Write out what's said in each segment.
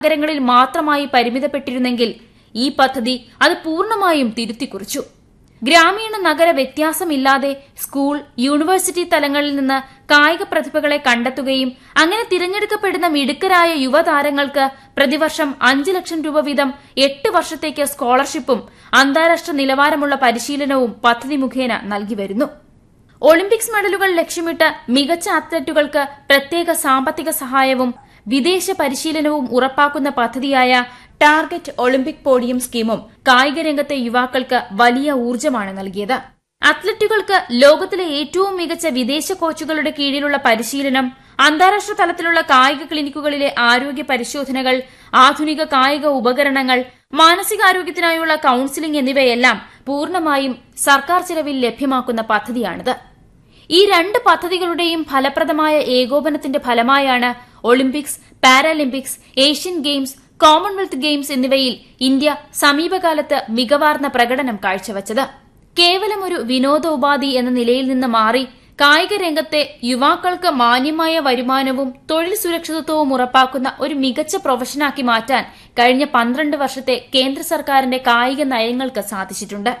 നഗരങ്ങളിൽ മാത്രമായി പരിമിതപ്പെട്ടിരുന്നെങ്കിൽ ഈ പദ്ധതി അത് പൂർണ്ണമായും തിരുത്തിക്കുറിച്ചു ഗ്രാമീണ നഗര വ്യത്യാസമില്ലാതെ സ്കൂൾ യൂണിവേഴ്സിറ്റി തലങ്ങളിൽ നിന്ന് കായിക പ്രതിഭകളെ കണ്ടെത്തുകയും അങ്ങനെ തിരഞ്ഞെടുക്കപ്പെടുന്ന മിടുക്കരായ യുവതാരങ്ങൾക്ക് പ്രതിവർഷം അഞ്ച് ലക്ഷം രൂപ വീതം എട്ട് വർഷത്തേക്ക് സ്കോളർഷിപ്പും അന്താരാഷ്ട്ര നിലവാരമുള്ള പരിശീലനവും പദ്ധതി മുഖേന നൽകി വരുന്നു ഒളിമ്പിക്സ് മെഡലുകൾ ലക്ഷ്യമിട്ട് മികച്ച അത്ലറ്റുകൾക്ക് പ്രത്യേക സാമ്പത്തിക സഹായവും വിദേശ പരിശീലനവും ഉറപ്പാക്കുന്ന പദ്ധതിയായ ടാർഗറ്റ് ഒളിമ്പിക് പോഡിയം സ്കീമും കായിക രംഗത്തെ യുവാക്കൾക്ക് വലിയ ഊർജ്ജമാണ് നൽകിയത് അത്ലറ്റുകൾക്ക് ലോകത്തിലെ ഏറ്റവും മികച്ച വിദേശ കോച്ചുകളുടെ കീഴിലുള്ള പരിശീലനം അന്താരാഷ്ട്ര തലത്തിലുള്ള കായിക ക്ലിനിക്കുകളിലെ ആരോഗ്യ പരിശോധനകൾ ആധുനിക കായിക ഉപകരണങ്ങൾ മാനസികാരോഗ്യത്തിനായുള്ള കൌൺസിലിംഗ് എന്നിവയെല്ലാം പൂർണ്ണമായും സർക്കാർ ചെലവിൽ ലഭ്യമാക്കുന്ന പദ്ധതിയാണിത് ഈ രണ്ട് പദ്ധതികളുടെയും ഫലപ്രദമായ ഏകോപനത്തിന്റെ ഫലമായാണ് Olympics Paralympics Asian games Commonwealth games എന്നിവയിൽ ഇന്ത്യ സമീപകാലത്ത് മികവാർന്ന പ്രകടനം കാഴ്ചവച്ചത് കേവലം ഒരു വിനോദോപാധി എന്ന നിലയിൽ നിന്ന് മാറി കായിക രംഗത്തെ യുവാക്കൾക്ക് മാന്യമായ വരുമാനവും തൊഴിൽ സുരക്ഷിതത്വവും ഉറപ്പാക്കുന്ന ഒരു മികച്ച പ്രൊഫഷനാക്കി മാറ്റാൻ കഴിഞ്ഞ പന്ത്രണ്ട് വർഷത്തെ കേന്ദ്ര സർക്കാരിന്റെ കായിക നയങ്ങൾക്ക് സാധിച്ചിട്ടുണ്ട്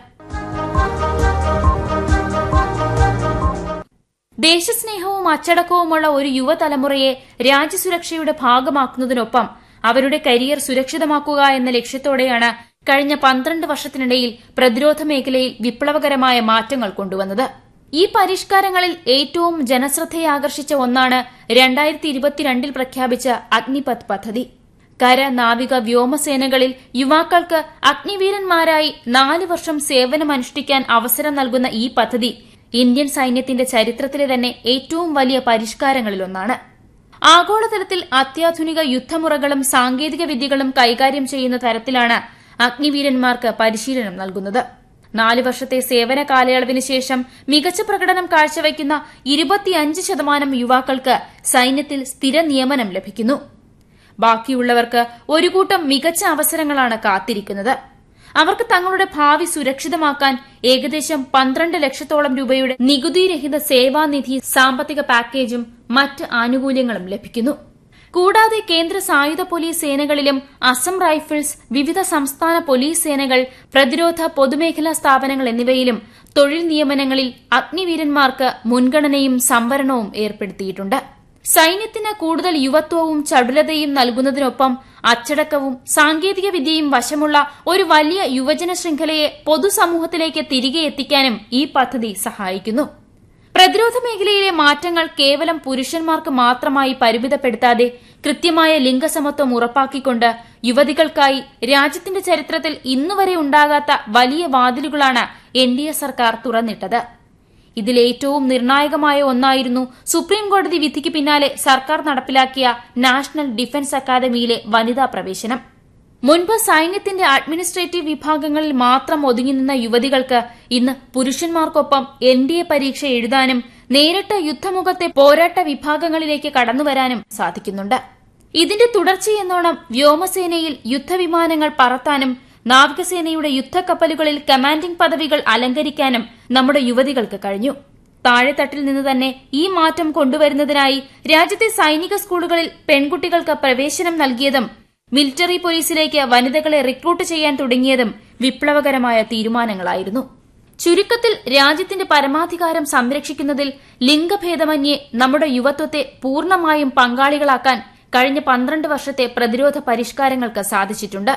ദേശസ്നേഹവും അച്ചടക്കവുമുള്ള ഒരു യുവതലമുറയെ രാജ്യസുരക്ഷയുടെ ഭാഗമാക്കുന്നതിനൊപ്പം അവരുടെ കരിയർ സുരക്ഷിതമാക്കുക എന്ന ലക്ഷ്യത്തോടെയാണ് കഴിഞ്ഞ പന്ത്രണ്ട് വർഷത്തിനിടയിൽ പ്രതിരോധ മേഖലയിൽ വിപ്ലവകരമായ മാറ്റങ്ങൾ കൊണ്ടുവന്നത് ഈ പരിഷ്കാരങ്ങളിൽ ഏറ്റവും ജനശ്രദ്ധയാകർഷിച്ച ഒന്നാണ് രണ്ടായിരത്തി ഇരുപത്തിരണ്ടിൽ പ്രഖ്യാപിച്ച അഗ്നിപഥ് പദ്ധതി കര നാവിക വ്യോമസേനകളിൽ യുവാക്കൾക്ക് അഗ്നിവീരന്മാരായി നാല് വർഷം സേവനമനുഷ്ഠിക്കാൻ അവസരം നൽകുന്ന ഈ പദ്ധതി ഇന്ത്യൻ സൈന്യത്തിന്റെ ചരിത്രത്തിലെ തന്നെ ഏറ്റവും വലിയ പരിഷ്കാരങ്ങളിലൊന്നാണ് ആഗോളതലത്തിൽ അത്യാധുനിക യുദ്ധമുറകളും സാങ്കേതിക വിദ്യകളും കൈകാര്യം ചെയ്യുന്ന തരത്തിലാണ് അഗ്നിവീരന്മാർക്ക് പരിശീലനം നൽകുന്നത് നാല് വർഷത്തെ സേവന കാലയളവിന് ശേഷം മികച്ച പ്രകടനം കാഴ്ചവയ്ക്കുന്ന ഇരുപത്തിയഞ്ച് ശതമാനം യുവാക്കൾക്ക് സൈന്യത്തിൽ സ്ഥിര നിയമനം ലഭിക്കുന്നു ബാക്കിയുള്ളവർക്ക് ഒരു കൂട്ടം മികച്ച അവസരങ്ങളാണ് കാത്തിരിക്കുന്നത് അവർക്ക് തങ്ങളുടെ ഭാവി സുരക്ഷിതമാക്കാൻ ഏകദേശം പന്ത്രണ്ട് ലക്ഷത്തോളം രൂപയുടെ നികുതിരഹിത സേവാനിധി സാമ്പത്തിക പാക്കേജും മറ്റ് ആനുകൂല്യങ്ങളും ലഭിക്കുന്നു കൂടാതെ കേന്ദ്ര സായുധ പോലീസ് സേനകളിലും അസം റൈഫിൾസ് വിവിധ സംസ്ഥാന പോലീസ് സേനകൾ പ്രതിരോധ പൊതുമേഖലാ സ്ഥാപനങ്ങൾ എന്നിവയിലും തൊഴിൽ നിയമനങ്ങളിൽ അഗ്നിവീരന്മാർക്ക് മുൻഗണനയും സംവരണവും ഏർപ്പെടുത്തിയിട്ടുണ്ട് സൈന്യത്തിന് കൂടുതൽ യുവത്വവും ചടുലതയും നൽകുന്നതിനൊപ്പം അച്ചടക്കവും സാങ്കേതിക വിദ്യയും വശമുള്ള ഒരു വലിയ യുവജന ശൃംഖലയെ പൊതുസമൂഹത്തിലേക്ക് തിരികെ എത്തിക്കാനും ഈ പദ്ധതി സഹായിക്കുന്നു പ്രതിരോധ മേഖലയിലെ മാറ്റങ്ങൾ കേവലം പുരുഷന്മാർക്ക് മാത്രമായി പരിമിതപ്പെടുത്താതെ കൃത്യമായ ലിംഗസമത്വം ഉറപ്പാക്കിക്കൊണ്ട് യുവതികൾക്കായി രാജ്യത്തിന്റെ ചരിത്രത്തിൽ ഇന്നുവരെ ഉണ്ടാകാത്ത വലിയ വാതിലുകളാണ് എൻ ഡി എ സർക്കാർ തുറന്നിട്ടത് ഇതിലേറ്റവും നിർണായകമായ ഒന്നായിരുന്നു സുപ്രീംകോടതി വിധിക്ക് പിന്നാലെ സർക്കാർ നടപ്പിലാക്കിയ നാഷണൽ ഡിഫൻസ് അക്കാദമിയിലെ വനിതാ പ്രവേശനം മുൻപ് സൈന്യത്തിന്റെ അഡ്മിനിസ്ട്രേറ്റീവ് വിഭാഗങ്ങളിൽ മാത്രം ഒതുങ്ങിനിന്ന യുവതികൾക്ക് ഇന്ന് പുരുഷന്മാർക്കൊപ്പം എൻ ഡി എ പരീക്ഷ എഴുതാനും നേരിട്ട് യുദ്ധമുഖത്തെ പോരാട്ട വിഭാഗങ്ങളിലേക്ക് കടന്നുവരാനും സാധിക്കുന്നുണ്ട് ഇതിന്റെ തുടർച്ചയെന്നോണം വ്യോമസേനയിൽ യുദ്ധവിമാനങ്ങൾ പറത്താനും നാവികസേനയുടെ യുദ്ധക്കപ്പലുകളിൽ കമാൻഡിംഗ് പദവികൾ അലങ്കരിക്കാനും നമ്മുടെ യുവതികൾക്ക് കഴിഞ്ഞു താഴെത്തട്ടിൽ നിന്ന് തന്നെ ഈ മാറ്റം കൊണ്ടുവരുന്നതിനായി രാജ്യത്തെ സൈനിക സ്കൂളുകളിൽ പെൺകുട്ടികൾക്ക് പ്രവേശനം നൽകിയതും മിലിറ്ററി പോലീസിലേക്ക് വനിതകളെ റിക്രൂട്ട് ചെയ്യാൻ തുടങ്ങിയതും വിപ്ലവകരമായ തീരുമാനങ്ങളായിരുന്നു ചുരുക്കത്തിൽ രാജ്യത്തിന്റെ പരമാധികാരം സംരക്ഷിക്കുന്നതിൽ ലിംഗഭേദമന്യേ നമ്മുടെ യുവത്വത്തെ പൂർണ്ണമായും പങ്കാളികളാക്കാൻ കഴിഞ്ഞ പന്ത്രണ്ട് വർഷത്തെ പ്രതിരോധ പരിഷ്കാരങ്ങൾക്ക് സാധിച്ചിട്ടുണ്ട്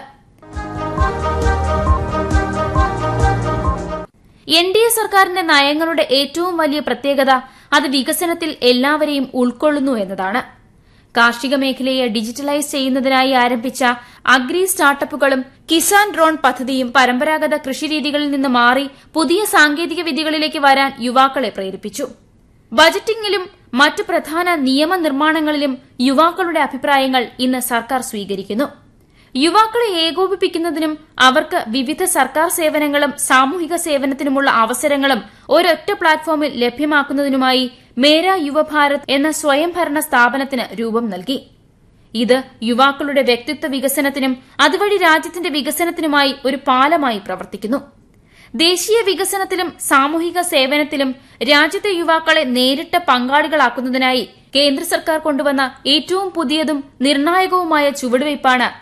എൻ ഡി എ സർക്കാരിന്റെ നയങ്ങളുടെ ഏറ്റവും വലിയ പ്രത്യേകത അത് വികസനത്തിൽ എല്ലാവരെയും ഉൾക്കൊള്ളുന്നു എന്നതാണ് കാർഷിക മേഖലയെ ഡിജിറ്റലൈസ് ചെയ്യുന്നതിനായി ആരംഭിച്ച അഗ്രി സ്റ്റാർട്ടപ്പുകളും കിസാൻ ഡ്രോൺ പദ്ധതിയും പരമ്പരാഗത കൃഷിരീതികളിൽ നിന്ന് മാറി പുതിയ സാങ്കേതിക വിദ്യകളിലേക്ക് വരാൻ യുവാക്കളെ പ്രേരിപ്പിച്ചു ബജറ്റിംഗിലും മറ്റ് പ്രധാന നിയമനിർമ്മാണങ്ങളിലും യുവാക്കളുടെ അഭിപ്രായങ്ങൾ ഇന്ന് സർക്കാർ സ്വീകരിക്കുന്നു യുവാക്കളെ ഏകോപിപ്പിക്കുന്നതിനും അവർക്ക് വിവിധ സർക്കാർ സേവനങ്ങളും സാമൂഹിക സേവനത്തിനുമുള്ള അവസരങ്ങളും ഒരൊറ്റ പ്ലാറ്റ്ഫോമിൽ ലഭ്യമാക്കുന്നതിനുമായി മേര യുവഭാരത് എന്ന സ്വയംഭരണ സ്ഥാപനത്തിന് രൂപം നൽകി ഇത് യുവാക്കളുടെ വ്യക്തിത്വ വികസനത്തിനും അതുവഴി രാജ്യത്തിന്റെ വികസനത്തിനുമായി ഒരു പാലമായി പ്രവർത്തിക്കുന്നു ദേശീയ വികസനത്തിലും സാമൂഹിക സേവനത്തിലും രാജ്യത്തെ യുവാക്കളെ നേരിട്ട് പങ്കാളികളാക്കുന്നതിനായി കേന്ദ്ര സർക്കാർ കൊണ്ടുവന്ന ഏറ്റവും പുതിയതും നിർണായകവുമായ ചുവടുവയ്പ്പാണ്